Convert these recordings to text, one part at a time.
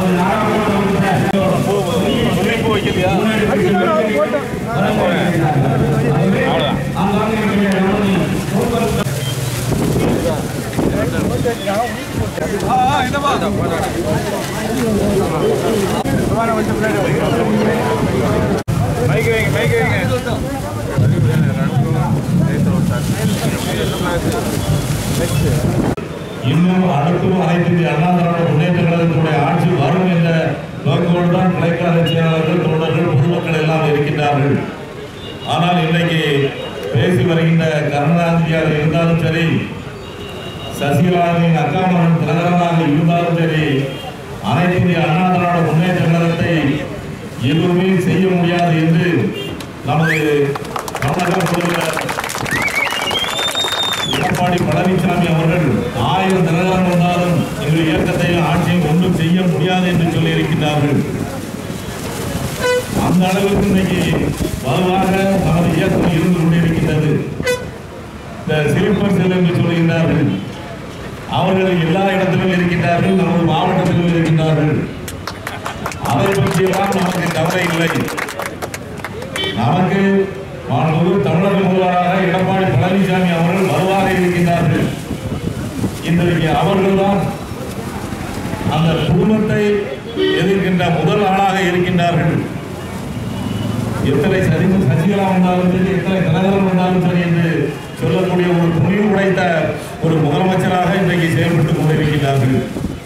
குறிப்பு வைக்கலையா மைக் வைங்க மைக் வைங்க இன்னும் அடுத்தும் அனைத்து இந்திய அண்ணா திராவிட முன்னேற்ற கழகத்தினுடைய ஆட்சி வரும் என்ற நோக்கோடு தான் கிளைக்கழக செயலாளர்கள் தொண்டர்கள் பொதுமக்கள் எல்லாம் இருக்கின்றார்கள் ஆனால் இன்றைக்கு பேசி வருகின்ற கருணாநிதியாக இருந்தாலும் சரி சசிகலாவின் அக்கா மகன் தினகரனாக இருந்தாலும் சரி அனைத்து இந்திய அண்ணா திராவிட முன்னேற்ற கழகத்தை எதுவுமே செய்ய முடியாது என்று நமது தமிழக முதல்வர் எடப்பாடி பழனிசாமி அவர்கள் ஆயிரம் தினகரன் வந்தாலும் எங்கள் இயக்கத்தை ஆட்சியும் ஒன்றும் செய்ய முடியாது என்று சொல்லி இருக்கின்றார்கள் அந்த அளவுக்கு இன்னைக்கு வலுவாக நமது இயக்கம் இருந்து கொண்டிருக்கின்றது இந்த சிலிப்பர் செல் என்று சொல்கின்றார்கள் அவர்கள் எல்லா இடத்திலும் இருக்கின்றார்கள் நமது மாவட்டத்திலும் இருக்கின்றார்கள் அதை பற்றியெல்லாம் நமக்கு கவலை இல்லை நமக்கு மாண்புமிகு தமிழக முதல்வராக எடப்பாடி பழனிசாமி அவர்கள் வலுவாக இருக்கின்றார்கள் இன்றைக்கு அவர்கள்தான் அந்த குடும்பத்தை எதிர்க்கின்ற முதல் ஆளாக இருக்கின்றார்கள் எத்தனை சரி சசிகலா வந்தாலும் சரி எத்தனை தினகரன் வந்தாலும் சரி என்று சொல்லக்கூடிய ஒரு துணிவு உடைத்த ஒரு முதலமைச்சராக இன்றைக்கு செயல்பட்டுக் கொண்டிருக்கிறார்கள்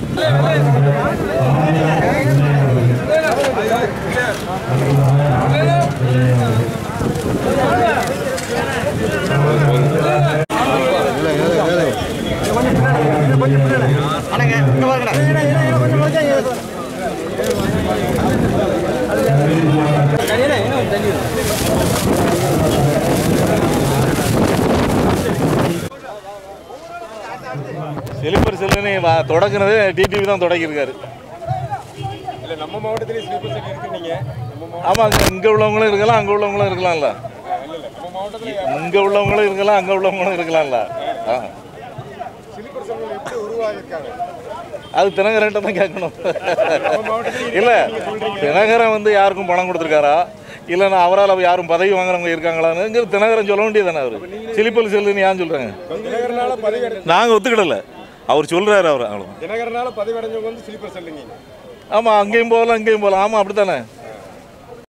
செலிப்பர் செல்லுன்னு வ- தொடங்குனது டிடிவி தான் தொடங்கியிருக்காரு இல்ல நம்ம மாவட்டத்திலேயே ஸ்லீப்பர் செட் இருக்கு நீங்க நம்ம மாவட்டம் ஆமாம் அங்கே இங்கே உள்ளவங்களும் இருக்கலாம் அங்கே உள்ளவங்களும் இருக்கலாம்ல இல்ல இல்ல நம்ம மாவட்டத்துல இங்கே உள்ளவங்களும் இருக்கலாம் அங்கே உள்ளவங்களும் இருக்கலாம்ல ஆ ஸ்லீப்பர் செட்கள் எப்படி உருவாகிருக்காங்க அது தினகரன்ட்ட தான் கேட்கணும் இல்லை தினகரன் வந்து யாருக்கும் பணம் கொடுத்துருக்காரா இல்லைன்னா அவரால் யாரும் பதவி வாங்குறவங்க இருக்காங்களான்னு தினகரன் சொல்ல வேண்டியதானே அவர் சிலிப்பல் செல்லுன்னு ஏன் சொல்கிறாங்க தினகரனால பதவி அடை நாங்கள் ஒத்துக்கிடல அவர் சொல்கிறாரு அவர் அவ்வளோ தினகரனால பதவி அடைஞ்சவங்க வந்து ஸ்லீப்பர் செல்லுங்க ஆமாம் அங்கேயும் போகலாம் இங்கேயும் போகலாம் ஆமாம் அப்படி தானே